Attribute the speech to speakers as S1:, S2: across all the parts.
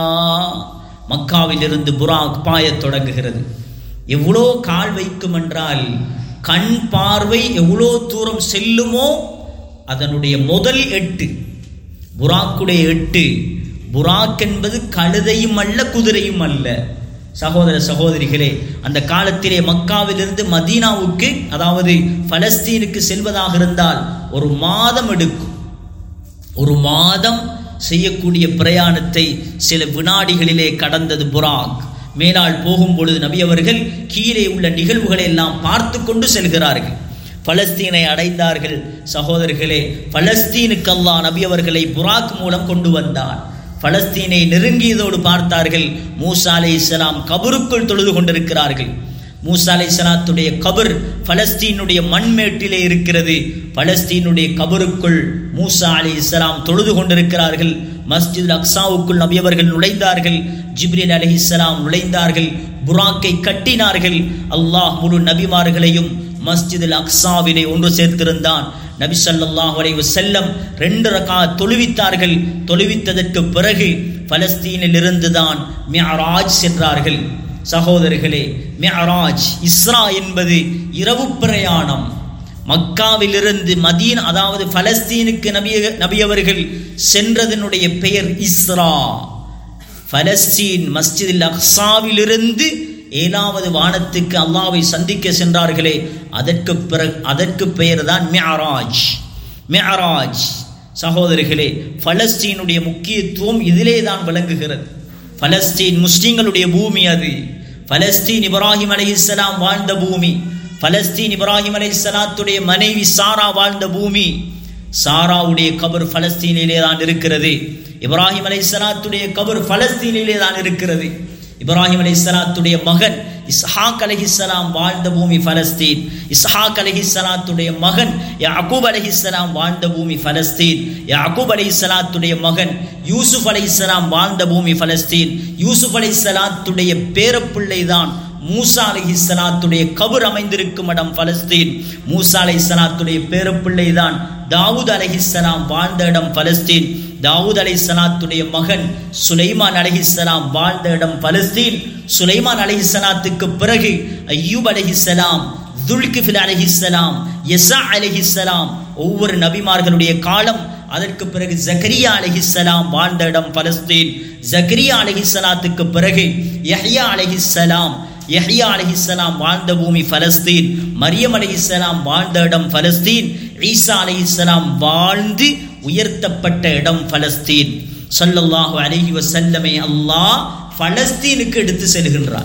S1: மக்காவிலிருந்து புராக் பாயத் தொடங்குகிறது எவ்வளோ கால் வைக்கும் என்றால் கண் பார்வை எவ்வளோ தூரம் செல்லுமோ அதனுடைய முதல் எட்டு புராக்குடைய எட்டு புராக் என்பது கழுதையும் அல்ல குதிரையும் அல்ல சகோதர சகோதரிகளே அந்த காலத்திலே மக்காவிலிருந்து மதீனாவுக்கு அதாவது பலஸ்தீனுக்கு செல்வதாக இருந்தால் ஒரு மாதம் எடுக்கும் ஒரு மாதம் செய்யக்கூடிய பிரயாணத்தை சில வினாடிகளிலே கடந்தது புராக் மேலால் போகும் பொழுது நபி அவர்கள் கீழே உள்ள நிகழ்வுகளை எல்லாம் பார்த்து கொண்டு செல்கிறார்கள் பலஸ்தீனை அடைந்தார்கள் சகோதரர்களே பலஸ்தீனுக்கு அல்லாஹ் நபி அவர்களை புராக் மூலம் கொண்டு வந்தார் பலஸ்தீனை நெருங்கியதோடு பார்த்தார்கள் மூசா அலை இஸ்லாம் கபருக்குள் தொழுது கொண்டிருக்கிறார்கள் மூசா அலை சலாத்துடைய கபர் பலஸ்தீனுடைய மண்மேட்டிலே இருக்கிறது பலஸ்தீனுடைய கபருக்குள் மூசா அலி இஸ்லாம் தொழுது கொண்டிருக்கிறார்கள் மஸ்ஜித் அக்ஸாவுக்குள் நபியவர்கள் நுழைந்தார்கள் ஜிப்ரீல் அலி இஸ்லாம் நுழைந்தார்கள் புராக்கை கட்டினார்கள் அல்லாஹ் முழு நபிமார்களையும் மஸ்ஜித் அக்ஸாவிலே ஒன்று சேர்த்திருந்தான் நபி ஸல்லல்லாஹு அலைஹி வஸல்லம் ரெண்டு ரகா தொழுவித்தார்கள் தொழுவித்ததற்கு பிறகு பலஸ்தீனில் இருந்துதான் மிஅராஜ் சென்றார்கள் சகோதரர்களே மிஅராஜ் இஸ்ரா என்பது இரவு பிரயாணம் மக்காவிலிருந்து மதீன் அதாவது பலஸ்தீனுக்கு நபி நபியவர்கள் சென்றதனுடைய பெயர் இஸ்ரா பலஸ்தீன் மஸ்ஜிதில் அக்ஸாவிலிருந்து ஏழாவது வானத்துக்கு அல்லாவை சந்திக்க சென்றார்களே அதற்கு பிறகு அதற்கு பெயர் தான் மியராஜ் மியராஜ் சகோதரிகளே பலஸ்தீனுடைய முக்கியத்துவம் இதிலே தான் விளங்குகிறது பலஸ்தீன் முஸ்லிம்களுடைய பூமி அது பலஸ்தீன் இப்ராஹிம் அலைஹிஸ்ஸலாம் வாழ்ந்த பூமி பலஸ்தீன் இப்ராஹிம் அலைஹிஸ்ஸலாத்துடைய மனைவி சாரா வாழ்ந்த பூமி சாராவுடைய கபர் பலஸ்தீனிலே தான் இருக்கிறது இப்ராஹிம் அலைஹிஸ்ஸலாத்துடைய கபர் பலஸ்தீனிலே தான் இருக்கிறது இப்ராஹிம் அலைஹிஸ்ஸலாத்துடைய மகன் இஸ்ஹாக் அலைஹிஸ்ஸலாம் வாழ்ந்த பூமி பலஸ்தீன் இஸ்ஹாக் அலைஹிஸ்ஸலாத்துடைய மகன் யாக்கூப் அலைஹிஸ்ஸலாம் வாழ்ந்த பூமி பலஸ்தீன் யாக்கூப் அலைஹிஸ்ஸலாத்துடைய மகன் யூசுப் அலைஹிஸ்ஸலாம் வாழ்ந்த பூமி பலஸ்தீன் யூசுப் அலைஹிஸ்ஸலாத்துடைய பேரப்பிள்ளை தான் மூசா அலைஹிஸ்ஸலாத்துடைய கபர் அமைந்திருக்கும் இடம் பலஸ்தீன் மூசா அலைஹிஸ்ஸலாத்துடைய பேரப்பிள்ளை தான் தாவூத் அலைஹிஸ்ஸலாம் வாழ்ந்த இடம் பலஸ்தீன் தாவூத் அலைஹிஸ்ஸலாத்துடைய மகன் சுலைமான் அலைஹிஸ்ஸலாம் வாழ்ந்த இடம் பலஸ்தீன் சுலைமான் அலைஹிஸ்ஸலாத்துக்கு பிறகு ஐயூப் அலைஹிஸ்ஸலாம் துல்கிஃபில் அலைஹிஸ்ஸலாம் யசா அலைஹிஸ்ஸலாம் ஒவ்வொரு நபிமார்களுடைய காலம் அதற்கு பிறகு ஜக்கரியா அலைஹிஸ்ஸலாம் வாழ்ந்த இடம் பலஸ்தீன் ஜக்கரியா அலைஹிஸ்ஸலாத்துக்கு பிறகு யஹ்யா அலைஹிஸ்ஸலாம் யஹ்யா அலைஹிஸ்ஸலாம் வாழ்ந்த பூமி பலஸ்தீன் மரியம் அலைஹிஸ்ஸலாம் வாழ்ந்த இடம் பலஸ்தீன் ஈசா அலைஹிஸ்ஸலாம் வாழ்ந்து உயர்த்தப்பட்ட இடம் பலஸ்தீன் ஸல்லல்லாஹு அலைஹி வஸல்லமை அல்லாஹ் பலஸ்தீனுக்கு எடுத்து செல்கின்றார்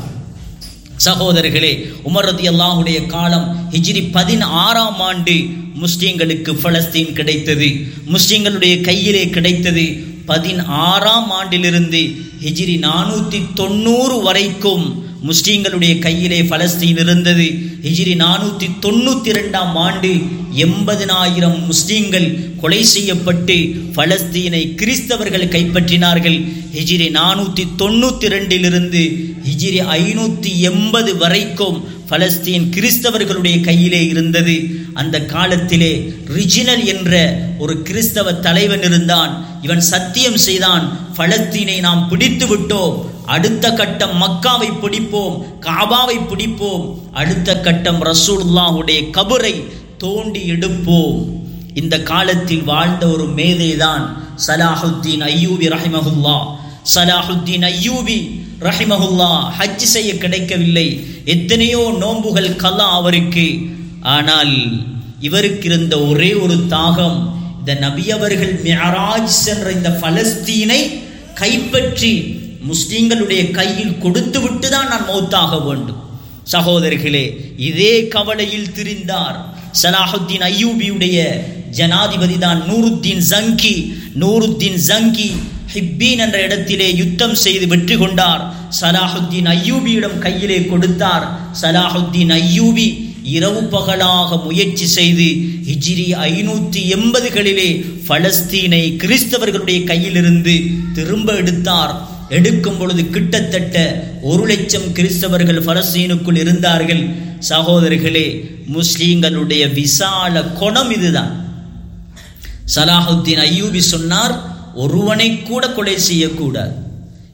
S1: சகோதரர்களே உமர் ரதி அல்லாஹுடைய காலம் ஹிஜ்ரி பதினாறாம் ஆண்டு முஸ்லிம்களுக்கு பலஸ்தீன் கிடைத்தது முஸ்லிம்களுடைய கையிலே கிடைத்தது பதினாறாம் ஆண்டிலிருந்து ஹிஜ்ரி நானூற்றி தொண்ணூறு வரைக்கும் முஸ்லிம்களுடைய கையிலே பலஸ்தீன் இருந்தது ஹிஜ்ரி நானூற்றி தொண்ணூற்றி ரெண்டாம் ஆண்டு எண்பதினாயிரம் முஸ்லிம்கள் கொலை செய்யப்பட்டு பலஸ்தீனை கிறிஸ்தவர்கள் கைப்பற்றினார்கள் ஹிஜ்ரி நானூற்றி தொண்ணூற்றி ரெண்டிலிருந்து ஹிஜ்ரி ஐநூற்றி எண்பது வரைக்கும் பலஸ்தீன் கிறிஸ்தவர்களுடைய கையிலே இருந்தது அந்த காலத்திலே ரிஜினல் என்ற ஒரு கிறிஸ்தவ தலைவன் இருந்தான் இவன் சத்தியம் செய்தான் பலஸ்தீனை நாம் பிடித்து விட்டோம் அடுத்த கட்டம் மக்காவை பிடிப்போம் காபாவை பிடிப்போம் அடுத்த கட்டம் ரசூலுல்லாஹுடைய கபரை தோண்டி எடுப்போம் இந்த காலத்தில் வாழ்ந்த ஒரு மேதைதான் சலாஹுத்தீன் ஐயூபி ரஹிமஹுல்லா சலாஹுத்தீன் ஐயூபி ரஹிமஹுல்லா ஹஜ் செய்ய கிடைக்கவில்லை எத்தனையோ நோன்புகள் கலா அவருக்கு ஆனால் இவருக்கு இருந்த ஒரே ஒரு தாகம் இந்த நபி அவர்கள் மியராஜ் சென்ற இந்த பலஸ்தீனை கைப்பற்றி முஸ்லிம்களுடைய கையில் கொடுத்து விட்டு தான் நான் மௌத்தாக வேண்டும் சகோதரிகளே இதே கவலையில் திரிந்தார் சலாஹுத்தீன் ஐயூபியுடைய ஜனாதிபதி தான் நூருத்தீன் ஜங்கி நூருத்தீன் ஜங்கி ஹிப்பீன் என்ற இடத்திலே யுத்தம் செய்து வெற்றி கொண்டார் சலாஹுத்தீன் ஐயூபியிடம் கையிலே கொடுத்தார் சலாஹுத்தீன் ஐயூபி இரவு பகலாக முயற்சி செய்து ஹிஜ்ரி ஐநூற்றி எண்பதுகளிலே பலஸ்தீனை கிறிஸ்தவர்களுடைய கையிலிருந்து திரும்ப எடுத்தார் எடுக்கும் பொழுது கிட்டத்தட்ட ஒரு லட்சம் கிறிஸ்தவர்கள் பலஸ்தீனுக்குள் இருந்தார்கள் சகோதரர்களே முஸ்லீம்களுடைய விசால குணம் இதுதான் சலாஹுத்தீன் ஐயூபி சொன்னார் ஒருவனை கூட கொலை செய்யக்கூடாது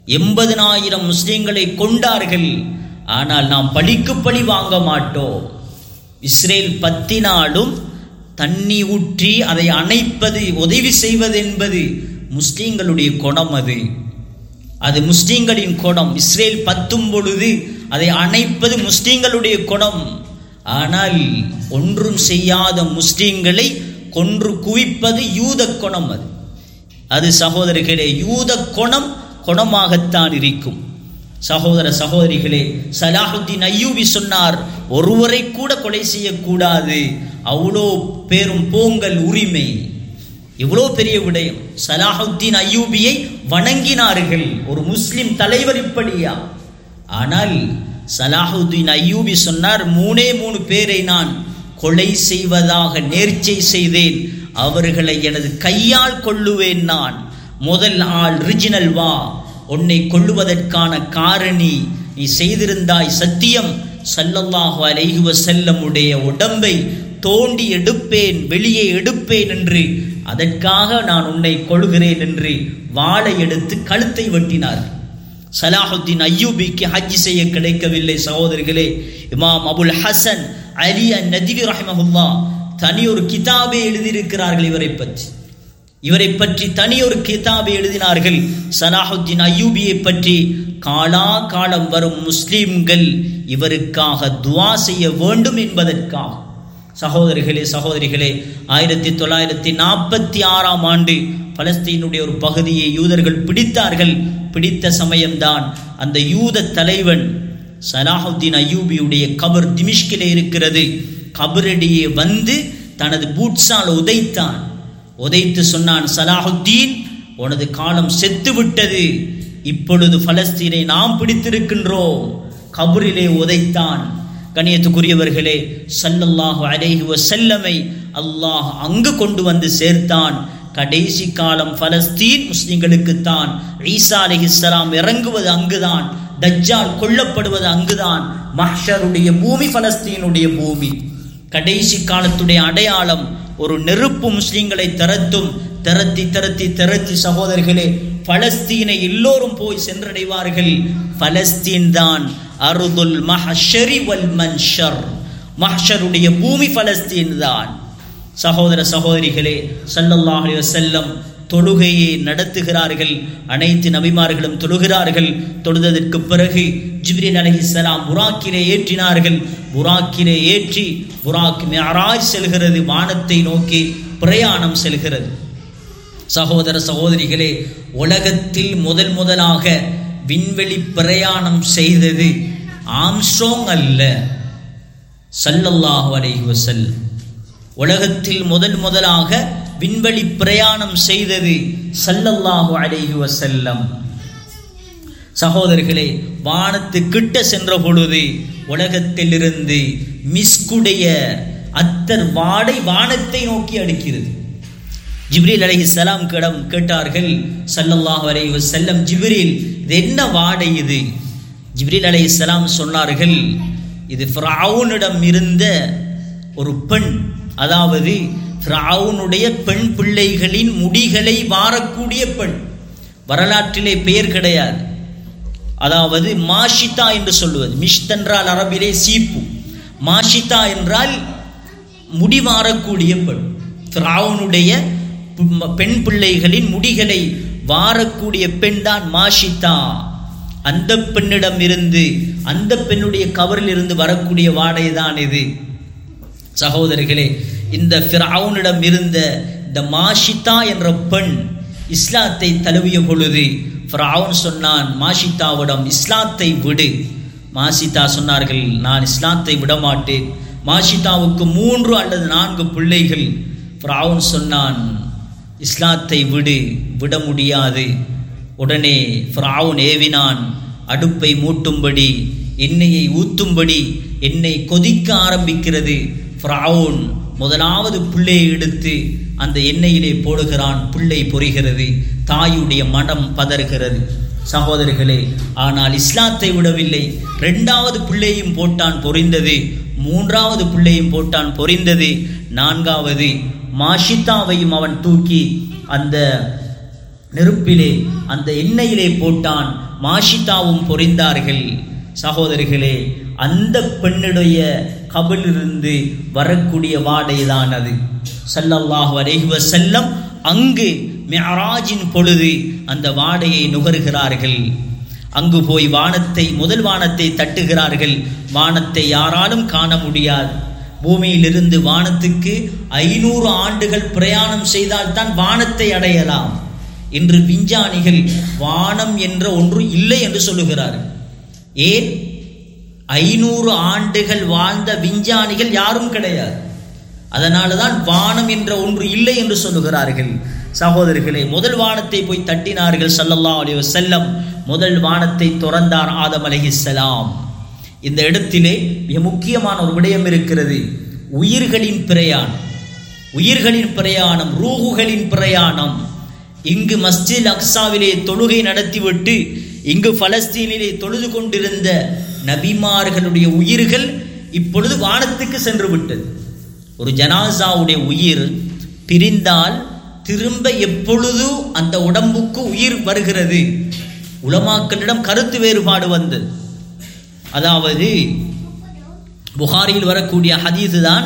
S1: எண்பதனாயிரம் முஸ்லிம்களை கொண்டார்கள் ஆனால் நாம் பழிக்கு பழி வாங்க மாட்டோம் இஸ்ரேல் பத்தினாலும் தண்ணி ஊற்றி அதை அணைப்பது உதவி செய்வது என்பது முஸ்லிம்களுடைய குணம் அது அது முஸ்லிம்களின் குணம் இஸ்ரேல் பத்தும் பொழுது அதை அணைப்பது முஸ்லிம்களுடைய குணம் ஆனால் ஒன்றும் செய்யாத முஸ்லிம்களை கொன்று குவிப்பது யூத குணம் அது அது சகோதரர்களே யூத குணம் குணமாகத்தான் இருக்கும் சகோதர சகோதரிகளே சலாஹுத்தீன் ஐயூபி சொன்னார் ஒருவரை கூட கொலை செய்யக்கூடாது அவ்வளோ பேரும் போங்கல் உரிமை இவ்வளோ பெரிய விடயம் சலாஹுத்தீன் ஐயூபியை வணங்கினார்கள் ஒரு முஸ்லிம் தலைவர் இப்படியா ஆனால் சலாஹுத்தீன் ஐயூபி சொன்னார் மூணே மூணு பேரை நான் கொலை செய்வதாக நேர்ச்சை செய்தேன் அவர்களை எனது கையால் கொள்ளுவேன் நான் முதல் ஆள் ரிஜினல் வா உன்னை கொள்ளுவதற்கான காரணி நீ செய்திருந்தாய் சத்தியம் சல்லல்லாஹு அலைஹி வஸல்லமுடைய உடம்பை தோண்டி எடுப்பேன் வெளியே எடுப்பேன் என்று அதற்காக நான் உன்னை கொள்கிறேன் என்று வாளை எடுத்து கழுத்தை வெட்டினார் சலாஹுத்தீன் ஐயூபிக்கு ஹஜ் செய்ய கிடைக்கவில்லை சகோதரிகளே இமாம் அபுல் ஹசன் அலி நதிவி ரஹமஹுல்லா தனி ஒரு கிதாபை எழுதியிருக்கிறார்கள் இவரை பற்றி இவரை பற்றி தனி ஒரு கிதாபை எழுதினார்கள் சலாஹுத்தீன் ஐயூபியை பற்றி காலா காலம் வரும் முஸ்லிம்கள் இவருக்காக துவா செய்ய வேண்டும் என்பதற்காக சகோதரிகளே சகோதரிகளே ஆயிரத்தி தொள்ளாயிரத்தி நாற்பத்தி ஆறாம் ஆண்டு பலஸ்தீனுடைய ஒரு பகுதியை யூதர்கள் பிடித்தார்கள் பிடித்த சமயம்தான் அந்த யூத தலைவன் சலாஹுத்தீன் ஐயூபியுடைய கபர் திமிஷ்கிலே இருக்கிறது கபரடியே வந்து தனது பூட்ஸால் உதைத்தான் உதைத்து சொன்னான் சலாஹுத்தீன் உனது காலம் செத்து விட்டது இப்பொழுது பலஸ்தீனை நாம் பிடித்திருக்கின்றோம் கபரிலே உதைத்தான் கணியத்துக்குரியவர்களே சல்லல்லாஹு அலைஹி வஸல்லமை அல்லாஹ் அங்கு கொண்டு வந்து சேர்த்தான் கடைசி காலம் பலஸ்தீன் முஸ்லிம்களுக்குத்தான் ஈசா அலிஹிஸ்ஸலாம் இறங்குவது அங்குதான் தஜ்ஜால் கொல்லப்படுவது அங்குதான் மஹ்ஷருடைய பூமி பலஸ்தீனுடைய பூமி கடைசி காலத்துடைய அடையாளம் ஒரு நெருப்பு முஸ்லிம்களை திரத்தும் திரத்தி திரத்தி திரத்தி சகோதரர்களே பலஸ்தீனை எல்லோரும் போய் சென்றடைவார்கள் பலஸ்தீன் தான் அருதுல் மஹஷரி வல் மன்ஷர் மஹ்ஷருடைய பூமி பலஸ்தீன் தான் சகோதர சகோதரிகளே சல்லல்லாஹு அலைஹி வஸல்லம் தொழுகையை நடத்துகிறார்கள் அனைத்து நபிமார்களும் தொழுகிறார்கள் தொழுததற்கு பிறகு ஜிப்ரீல் அலைஹிஸ்ஸலாம் புராக்கிலே ஏற்றினார்கள் புராக்கிலே ஏற்றி புராக் மியராஜ் செல்கிறது வானத்தை நோக்கி பிரயாணம் செல்கிறது சகோதர சகோதரிகளே உலகத்தில் முதல் முதலாக விண்வெளி பிரயாணம் செய்தது ஆம்ஸ்ட்ரோங் அல்ல சல்லல்லாஹு அலைஹி வஸல்லம் உலகத்தில் முதல் முதலாக விண்வெளி பிரயாணம் செய்தது சல்லல்லாஹு அலைஹி வஸல்லம் சகோதரர்களே வானத்து கிட்ட சென்ற பொழுது உலகத்திலிருந்து மிஸ்குடைய அத்தர் வாடை வானத்தை நோக்கி அடிக்கிறது ஜிப்ரீல் அலைஹி சலாம் கிடம் கேட்டார்கள் சல்லல்லாஹு அலைஹி வஸல்லம் ஜிப்ரீல் இது என்ன வாடை இது ஜிப்ரீல் அலைஹி சலாம் சொன்னார்கள் இது ஃபிரௌனிடம் இருந்த ஒரு பெண் அதாவது ஃபிரௌனுடைய பெண் பிள்ளைகளின் முடிகளை வாரக்கூடிய பெண் வரலாற்றிலே பெயர் கிடையாது அதாவது மாஷிதா என்று சொல்லுவது மிஷ்த் என்றால் அரபிலே சீப்பு மாஷிதா என்றால் முடிவாரக்கூடிய பெண் ஃபிரௌனுடைய பெண் பிள்ளைகளின் முடிகளை வாரக்கூடிய பெண் தான் மாஷிதா அந்த பெண்ணிடம் இருந்து அந்த பெண்ணுடைய கவரில் இருந்து வரக்கூடிய வாடை தான் இது சகோதரிகளே இந்த ஃபிரௌனிடம் இருந்த இந்த மாஷிதா என்ற பெண் இஸ்லாத்தை தழுவிய பொழுது ஃபிரௌன் சொன்னான் மாஷிதாவிடம் இஸ்லாத்தை விடு மாஷிதா சொன்னார்கள் நான் இஸ்லாத்தை விட மாட்டேன் மாஷிதாவுக்கு மூன்று அல்லது நான்கு பிள்ளைகள் ஃபிரௌன் சொன்னான் இஸ்லாத்தை விடு விட முடியாது உடனே ஃபிரௌன் ஏவினான் அடுப்பை மூட்டும்படி எண்ணெயை ஊத்தும்படி எண்ணெய் கொதிக்க ஆரம்பிக்கிறது ஃபிரௌன் முதலாவது பிள்ளையை எடுத்து அந்த எண்ணெயிலே போடுகிறான் பிள்ளை பொரிகிறது தாயுடைய மனம் பதறுகிறது சகோதரர்களே ஆனால் இஸ்லாத்தை விடவில்லை ரெண்டாவது பிள்ளையும் போட்டான் பொரிந்தது மூன்றாவது பிள்ளையும் போட்டான் பொரிந்தது நான்காவது மாஷித்தாவையும் அவன் தூக்கி அந்த நெருப்பிலே அந்த எண்ணெயிலே போட்டான் மாஷிதாவும் பொறிந்தார்கள் சகோதரிகளே அந்த பெண்ணுடைய கபிலிருந்து வரக்கூடிய வாடை தான் அது சல்லல்லாஹு அலைஹி வஸல்லம் அங்கு மிஅராஜின் பொழுது அந்த வாடையை நுகர்கிறார்கள் அங்கு போய் வானத்தை முதல் வானத்தை தட்டுகிறார்கள் வானத்தை யாராலும் காண முடியாது பூமியிலிருந்து வானத்துக்கு ஐநூறு ஆண்டுகள் பிரயாணம் செய்தால்தான் வானத்தை அடையலாம் இன்று விஞ்ஞானிகள் வானம் என்ற ஒன்று இல்லை என்று சொல்லுகிறார்கள் ஏன் ஐநூறு ஆண்டுகள் வாழ்ந்த விஞ்ஞானிகள் யாரும் கிடையாது அதனால தான் வானம் என்ற ஒன்று இல்லை என்று சொல்லுகிறார்கள் சகோதரர்களே முதல் வானத்தை போய் தட்டினார்கள் சல்லல்லா அலி வசல்லம் முதல் வானத்தை துறந்தார் ஆதம் அலைஹிஸ்ஸலாம் இந்த இடத்திலே மிக முக்கியமான ஒரு விடயம் இருக்கிறது உயிர்களின் பிரயாணம் உயிர்களின் பிரயாணம் ரூகுகளின் பிரயாணம் இங்கு மஸ்ஜித் அக்ஸாவிலே தொழுகை நடத்திவிட்டு இங்கு பலஸ்தீனிலே தொழுது கொண்டிருந்த நபிமார்களுடைய உயிர்கள் இப்பொழுது வானத்துக்கு சென்று விட்டது ஒரு ஜனாசாவுடைய உயிர் பிரிந்தால் திரும்ப எப்பொழுது அந்த உடம்புக்கு உயிர் வருகிறது உலமாக்களிடம் கருத்து வேறுபாடு வந்தது அதாவது புகாரியில் வரக்கூடிய ஹதீது தான்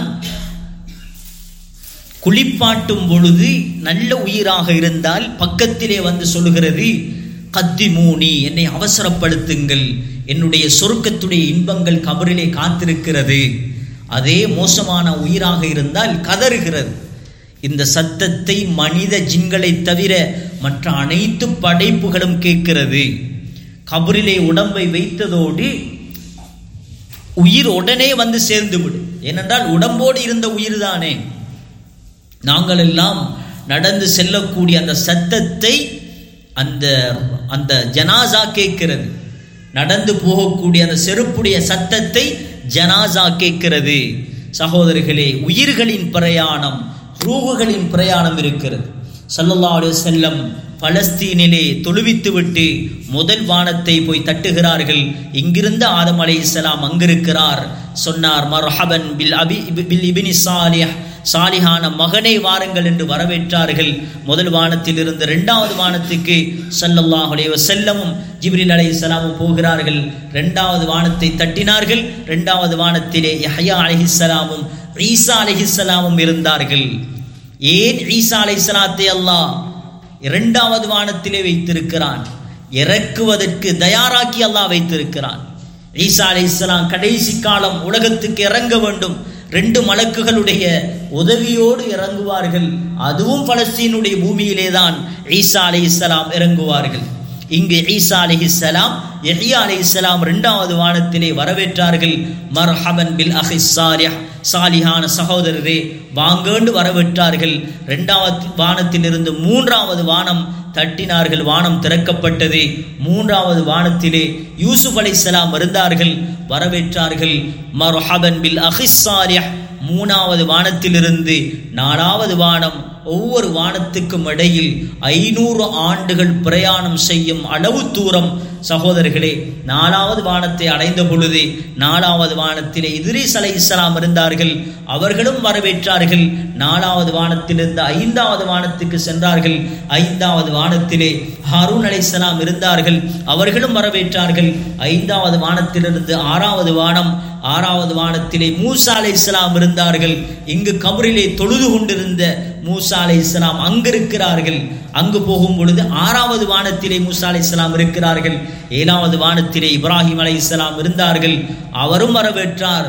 S1: குளிப்பாட்டும் பொழுது நல்ல உயிராக இருந்தால் பக்கத்திலே வந்து சொல்லுகிறது கத்தி மூனி என்னை அவசரப்படுத்துங்கள் என்னுடைய சொருக்கத்துடைய இன்பங்கள் கபரிலே காத்திருக்கிறது அதே மோசமான உயிராக இருந்தால் கதறுகிறது இந்த சத்தத்தை மனித ஜின்களை தவிர மற்ற அனைத்து படைப்புகளும் கேட்கிறது கபரிலே உடம்பை வைத்ததோடு உயிர் உடனே வந்து சேர்ந்து விடும் ஏனென்றால் உடம்போடு இருந்த உயிர் தானே நாங்கள் எல்லாம் நடந்து செல்லக்கூடிய அந்த சத்தத்தை அந்த அந்த ஜனாசா கேட்கிறது நடந்து போகக்கூடிய அந்த செருப்புடைய சத்தத்தை ஜனாசா கேட்கிறது சகோதரர்களே உயிர்களின் பிரயாணம் ரூகுகளின் பிரயாணம் இருக்கிறது சல்லல்லா அலி செல்லம் பலஸ்தீனிலே தொழுவித்துவிட்டு முதல் வானத்தை போய் தட்டுகிறார்கள் இங்கிருந்த ஆதம் அலை இஸ்லாம் அங்கிருக்கிறார் சொன்னார் மர்ஹபன் பில் அபி பில் இபினி சாலிஹ் சாலிஹான மகனை வாருங்கள் என்று வரவேற்றார்கள் முதல் வானத்தில் இருந்து இரண்டாவது வானத்துக்கு சல்லல்லாஹ் அலைஹி வஸல்லமும் ஜிப்ரில் அலை இஸ்லாமும் போகிறார்கள் இரண்டாவது வானத்தை தட்டினார்கள் இரண்டாவது வானத்திலே யஹ்யா அலைஹிஸ்ஸலாமும் ஈசா அலைஹிஸ்ஸலாமும் இருந்தார்கள் ஏன் ஈசா அலைஹிஸ்ஸலாத்தை அல்லாஹ் இரண்டாவது வானத்திலே வைத்திருக்கிறான் இறக்குவதற்கு தயாராக்கி அல்லாஹ் வைத்திருக்கிறான் ஈசா அலைஹிஸ்ஸலாம் கடைசி காலம் உலகத்துக்கு இறங்க வேண்டும் ரெண்டு மலக்குகளுடைய உதவியோடு இறங்குவார்கள் அதுவும் பலஸ்தீனுடைய பூமியிலே தான் ஈசா அலி இஸ்லாம் இறங்குவார்கள் இங்கு ஈசா அலி இஸ்லாம் எஹியா அலி இஸ்லாம் இரண்டாவது வானத்திலே வரவேற்றார்கள் மர்ஹபன் பில் அஹி சாலிஹ் சாலிஹான சகோதரரே வாங்கேண்டு வரவேற்றார்கள் இரண்டாவது வானத்திலிருந்து மூன்றாவது வானம் தட்டினார்கள் வானம் திறக்கப்பட்டது மூன்றாவது வானத்திலே யூசுப் அலைஹிஸ்ஸலாம் இருந்தார்கள் வரவேற்றார்கள் மர்ஹபன் பில் அஹிஸ்ஸாலிஹ் மூணாவது வானத்திலிருந்து நாலாவது வானம் ஒவ்வொரு வானத்துக்கும் இடையில் ஐநூறு ஆண்டுகள் பிரயாணம் செய்யும் அளவு தூரம் சகோதரர்களே நாலாவது வானத்தை அடைந்த பொழுது நாலாவது வானத்திலே இதிரீஸ் அலை இஸ்லாம் இருந்தார்கள் அவர்களும் வரவேற்றார்கள் நாலாவது வானத்திலிருந்து ஐந்தாவது வானத்துக்கு சென்றார்கள் ஐந்தாவது வானத்திலே ஹாரூன் அலை இஸ்லாம் இருந்தார்கள் அவர்களும் வரவேற்றார்கள் ஐந்தாவது வானத்திலிருந்து ஆறாவது வானம் ஆறாவது வானத்திலே மூசா அலை இஸ்லாம் இருந்தார்கள் இங்கு கபரிலே தொழுது கொண்டிருந்த மூசா அலை இஸ்லாம் அங்கு இருக்கிறார்கள் அங்கு போகும் பொழுது ஆறாவது வானத்திலே மூசா அலை இஸ்லாம் இருக்கிறார்கள் ஏழாவது வானத்திலே இப்ராஹிம் அலை இஸ்லாம் இருந்தார்கள் அவரும் வரவேற்றார்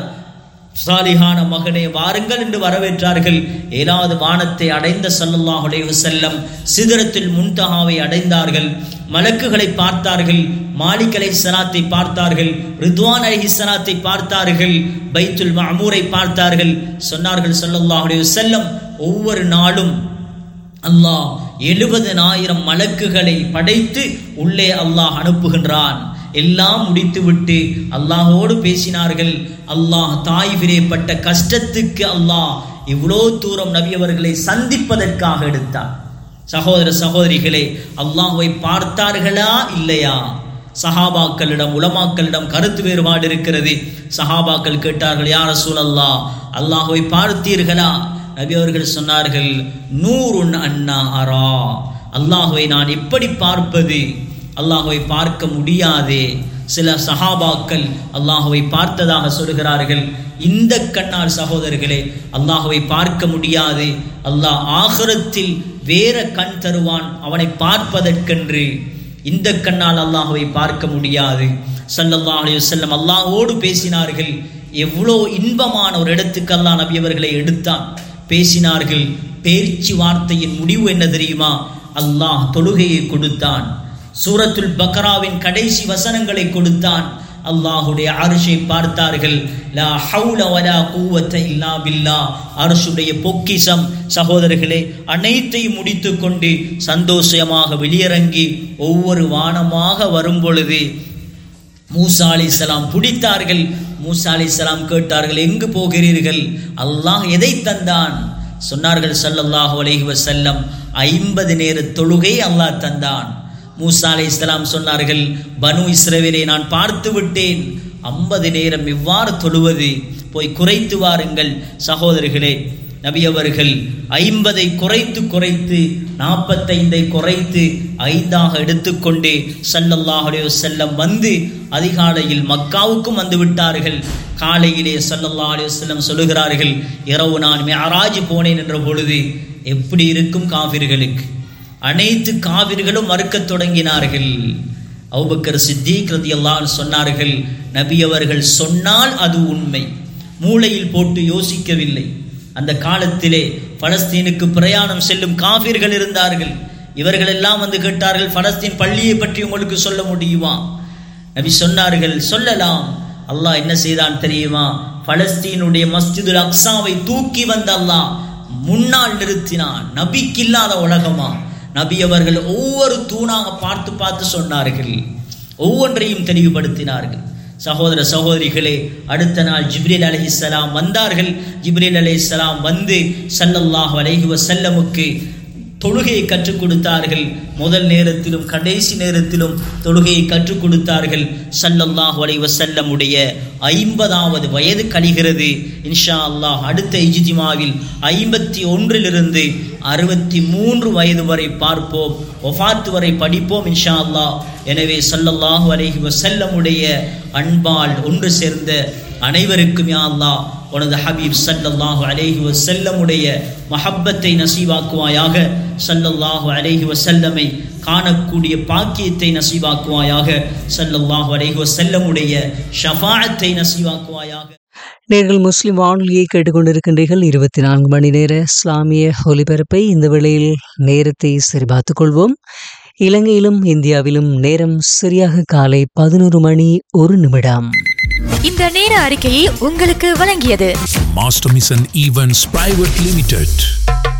S1: சாலிஹான மகனே வாருங்கள் என்று வரவேற்றார்கள் ஏழாவது வானத்தை அடைந்த சல்லல்லாஹ் அலைஹி வஸல்லம் சிதறத்தில் முன்தஹாவை அடைந்தார்கள் மலக்குகளை பார்த்தார்கள் மாலிக் அலை சலாத்தை பார்த்தார்கள் ரித்வான் அலி சலாத்தை பார்த்தார்கள் பைத்துல் மஅமூரை பார்த்தார்கள் சொன்னார்கள் சல்லல்லாஹ் அலைஹி வஸல்லம் ஒவ்வொரு நாளும் அல்லாஹ் எழுபதனாயிரம் மலக்குகளை படைத்து உள்ளே அல்லாஹ் அனுப்புகின்றான் எல்லாம் முடித்துவிட்டு அல்லாஹோடு பேசினார்கள் அல்லாஹ் தாய்விரே பட்ட கஷ்டத்துக்கு அல்லாஹ் இவ்வளோ தூரம் நபியவர்களை சந்திப்பதற்காக எடுத்தார் சகோதர சகோதரிகளே அல்லாஹுவை பார்த்தார்களா இல்லையா சஹாபாக்களிடம் உலமாக்களிடம் கருத்து வேறுபாடு இருக்கிறது சஹாபாக்கள் கேட்டார்கள் யார் சூழல்லா அல்லாஹுவை பார்த்தீர்களா நபி அவர்கள் சொன்னார்கள் நூறுன் அண்ணா அரா அல்லாஹுவை நான் எப்படி பார்ப்பது அல்லாஹுவை பார்க்க முடியாதே சில சஹாபாக்கள் அல்லாஹுவை பார்த்ததாக சொல்கிறார்கள் இந்த கண்ணால் சகோதரர்களே அல்லாஹுவை பார்க்க முடியாது அல்லாஹ் ஆகரத்தில் வேற கண் தருவான் அவனை பார்ப்பதற்கென்று இந்த கண்ணால் அல்லாஹுவை பார்க்க முடியாது சல்லல்லாஹு அலைஹி வஸல்லம் அல்லாஹ்வோடு பேசினார்கள் எவ்வளோ இன்பமான ஒரு இடத்துக்கு அல்லாஹ் நபி அவர்களை எடுத்தான் பேசினார்கள் பேச்சு வார்த்தையின் முடிவு என்ன தெரியுமா அல்லாஹ் தொழுகையை கொடுத்தான் சூரத்துல் பக்ராவின் கடைசி வசனங்களை கொடுத்தான் அல்லாஹுடைய அரிசை பார்த்தார்கள் லா ஹவுல வலா கூவத்த இல்லா பில்லா அரசுடைய பொக்கிசம் சகோதரர்களே அனைத்தையும் முடித்து கொண்டு சந்தோஷமாக வெளியிறங்கி ஒவ்வொரு வானமாக வரும் பொழுது மூசா அலிஸ்லாம் பிடித்தார்கள் மூசா அலிஸ்லாம் கேட்டார்கள் எங்கு போகிறீர்கள் அல்லாஹ் எதை தந்தான் சொன்னார்கள் ஸல்லல்லாஹு அலைஹி வஸல்லம் ஐம்பது நேர தொழுகை அல்லாஹ் தந்தான் மூசா அலை இஸ்லாம் சொன்னார்கள் பனு இஸ்ரவேலை நான் பார்த்து விட்டேன் ஐம்பது நேரம் இவ்வாறு தொழுவது போய் குறைத்து வாருங்கள் சகோதரர்களே நபி அவர்கள் ஐம்பதை குறைத்து குறைத்து நாற்பத்தைந்தை குறைத்து ஐந்தாக எடுத்துக்கொண்டு ஸல்லல்லாஹு அலைஹி வஸல்லம் வந்து அதிகாலையில் மக்காவுக்கும் வந்து விட்டார்கள் காலையிலே ஸல்லல்லாஹு அலைஹி வஸல்லம் சொல்லுகிறார்கள் இரவு நான் மிஅராஜ் போனேன் என்ற பொழுது எப்படி இருக்கும் காஃபிர்களுக்கு அனைத்து காவிர்களும் மறுக்கத் தொடங்கினார்கள் அவுபக்கர் சித்திக் ரதியல்லாஹு சொன்னார்கள் நபி அவர்கள் சொன்னால் அது உண்மை மூளையில் போட்டு யோசிக்கவில்லை அந்த காலத்திலே பலஸ்தீனுக்கு பிரயாணம் செல்லும் காஃபிர்கள் இருந்தார்கள் இவர்கள் எல்லாம் வந்து கேட்டார்கள் பலஸ்தீன் பள்ளியை பற்றி உங்களுக்கு சொல்ல முடியுமா நபி சொன்னார்கள் சொல்லலாம் அல்லாஹ் என்ன செய்தான் தெரியுமா பலஸ்தீனுடைய மஸ்ஜிதுல் அக்ஸாவை தூக்கி வந்த அல்லாஹ் முன்னால் நிறுத்தினான் நபிக்கு இல்லாத உலகமா நபி அவர்கள் ஒவ்வொரு தூணாக பார்த்து பார்த்து சொன்னார்கள் ஒவ்வொன்றையும் தெளிவுபடுத்தினார்கள் சகோதர சகோதரிகளே அடுத்த நாள் ஜிப்ரீல் அலைஹிஸ்ஸலாம் வந்தார்கள் ஜிப்ரீல் அலைஹிஸ்ஸலாம் வந்து ஸல்லல்லாஹு அலைஹி வஸல்லமுக்கு தொழுகையை கற்றுக் கொடுத்தார்கள் முதல் நேரத்திலும் கடைசி நேரத்திலும் தொழுகையை கற்றுக் கொடுத்தார்கள் ஸல்லல்லாஹு அலைஹி வஸல்லமுடைய ஐம்பதாவது வயது கழிகிறது இன்ஷா அல்லாஹ் அடுத்த இஜ்திமாவில் ஐம்பத்தி ஒன்றிலிருந்து அறுபத்தி மூன்று வயது வரை பார்ப்போம் ஒஃபாத்து வரை படிப்போம் இன்ஷா அல்லாஹ் எனவே ஸல்லல்லாஹு அலைஹி வஸல்லமுடைய அன்பால் ஒன்று சேர்ந்த அனைவருக்கும் யா அல்லாஹ் உனது ஹபீப் ஸல்லல்லாஹு அலைஹி வஸல்லமுடைய மஹப்பத்தை நசீவாக்குவாயாக ஸல்லல்லாஹு அலைஹி வஸல்லமை காணக்கூடிய பாக்கியத்தை நசீவாக்குவாயாக ஸல்லல்லாஹு அலைஹி வஸல்லமுடைய ஷஃபாஅத்தை நசீவாக்குவாயாக
S2: நேர்கள் முஸ்லிம் வானொலியை கேட்டுக்கொண்டிருக்கின்றீர்கள் இருபத்தி நான்கு மணி நேர இஸ்லாமிய ஒலிபரப்பை இந்த வேளையில் நேரத்தை சரிபார்த்துக் கொள்வோம் இலங்கையிலும் இந்தியாவிலும் நேரம் சரியாக காலை பதினோரு மணி ஒரு நிமிடம்
S3: இந்த நேர அறிக்கையை உங்களுக்கு வழங்கியது
S4: Master Mission Events Private Limited.